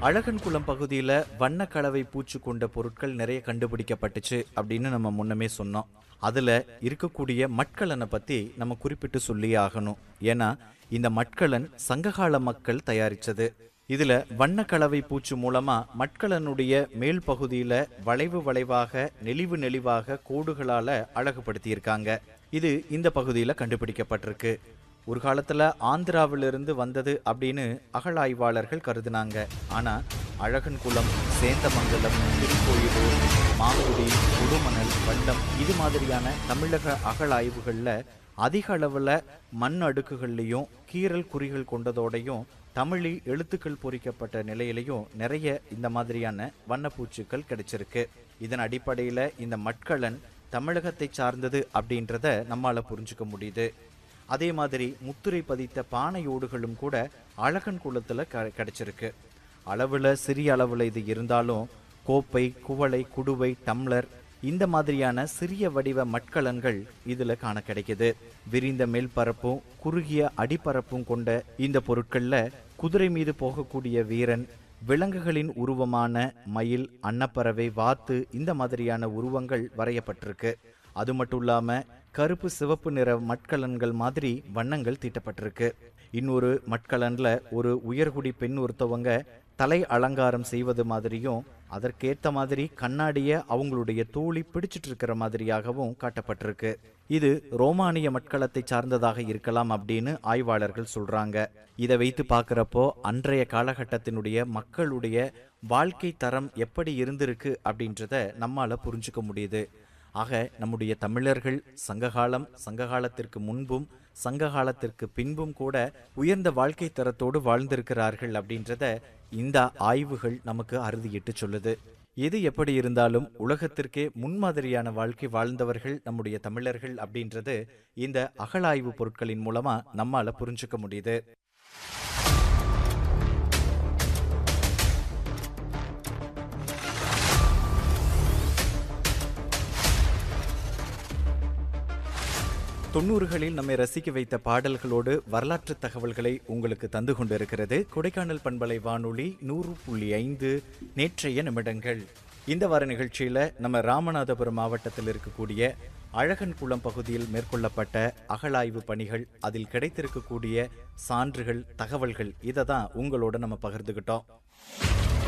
அழகன்குளம் பகுதியில் வண்ண கலவை பூச்சு கொண்ட பொருட்கள் நிறைய கண்டுபிடிக்கப்பட்டுச்சு அப்படின்னு நம்ம முன்னமே சொன்னோம் அதில் இருக்கக்கூடிய மட்கலனை பற்றி நம்ம குறிப்பிட்டு சொல்லியே ஆகணும் ஏன்னா இந்த மட்கலன் சங்ககால மக்கள் தயாரிச்சது இதுல வண்ண கலவை பூச்சு மூலமா மட்கலனுடைய மேல் பகுதியில வளைவு வளைவாக நெளிவு நெளிவாக கோடுகளால அழகுபடுத்தியிருக்காங்க இது இந்த பகுதியில கண்டுபிடிக்கப்பட்டிருக்கு ஒரு காலத்துல ஆந்திராவிலிருந்து வந்தது அப்படின்னு அகழாய்வாளர்கள் கருதுனாங்க ஆனா அழகன்குளம் சேந்தமங்கலம் திருக்கோயிலூர் மாங்குடி உடுமணல் வண்டம் இது மாதிரியான தமிழக அகழாய்வுகள்ல அதிக அளவுல மண் அடுக்குகள்லையும் கீறல் குறிகள் கொண்டதோடையும் தமிழில் எழுத்துக்கள் பொறிக்கப்பட்ட நிலையிலையும் நிறைய இந்த மாதிரியான வண்ணப்பூச்சுக்கள் கிடைச்சிருக்கு இதன் அடிப்படையில் இந்த மட்கலன் தமிழகத்தை சார்ந்தது அப்படின்றத நம்மால புரிஞ்சுக்க முடியுது அதே மாதிரி முத்துரை பதித்த பானையோடுகளும் கூட அழகன் குளத்துல க கிடைச்சிருக்கு அளவுல சிறிய அளவுல இது இருந்தாலும் கோப்பை குவளை குடுவை டம்ளர் இந்த மாதிரியான சிறிய வடிவ மட்கலன்கள் இதுல காண கிடைக்குது விரிந்த மேல்பரப்பும் குறுகிய அடிப்பரப்பும் கொண்ட இந்த பொருட்கள்ல குதிரை மீது போகக்கூடிய வீரன் விலங்குகளின் உருவமான மயில் அன்னப்பறவை வாத்து இந்த மாதிரியான உருவங்கள் வரையப்பட்டிருக்கு அது மட்டும் இல்லாம கருப்பு சிவப்பு நிற மட்கலன்கள் மாதிரி வண்ணங்கள் தீட்டப்பட்டிருக்கு இன்னொரு மட்கலன்ல ஒரு உயர்குடி பெண் ஒருத்தவங்க தலை அலங்காரம் செய்வது மாதிரியும் அதற்கேத்த மாதிரி கண்ணாடிய அவங்களுடைய தோழி பிடிச்சிட்டு இருக்கிற மாதிரியாகவும் காட்டப்பட்டிருக்கு இது ரோமானிய மட்களத்தை சார்ந்ததாக இருக்கலாம் அப்படின்னு ஆய்வாளர்கள் சொல்றாங்க இதை வைத்து பார்க்குறப்போ அன்றைய காலகட்டத்தினுடைய மக்களுடைய வாழ்க்கை தரம் எப்படி இருந்திருக்கு அப்படின்றத நம்மால புரிஞ்சுக்க முடியுது ஆக நம்முடைய தமிழர்கள் சங்ககாலம் சங்ககாலத்திற்கு முன்பும் சங்ககாலத்திற்கு பின்பும் கூட உயர்ந்த வாழ்க்கை தரத்தோடு வாழ்ந்திருக்கிறார்கள் அப்படின்றத இந்த ஆய்வுகள் நமக்கு அறுதியிட்டு சொல்லுது எது எப்படி இருந்தாலும் உலகத்திற்கே முன்மாதிரியான வாழ்க்கை வாழ்ந்தவர்கள் நம்முடைய தமிழர்கள் அப்படின்றது இந்த அகழாய்வு பொருட்களின் மூலமா நம்மால புரிஞ்சுக்க முடியுது தொண்ணூறுகளில் நம்மை ரசிக்க வைத்த பாடல்களோடு வரலாற்று தகவல்களை உங்களுக்கு தந்து கொண்டிருக்கிறது கொடைக்கானல் பண்பலை வானொலி நூறு புள்ளி ஐந்து நேற்றைய நிமிடங்கள் இந்த வார நிகழ்ச்சியில நம்ம ராமநாதபுரம் மாவட்டத்தில் இருக்கக்கூடிய அழகன்குளம் பகுதியில் மேற்கொள்ளப்பட்ட அகழாய்வு பணிகள் அதில் கிடைத்திருக்கக்கூடிய சான்றுகள் தகவல்கள் இதை தான் உங்களோட நம்ம பகிர்ந்துக்கிட்டோம்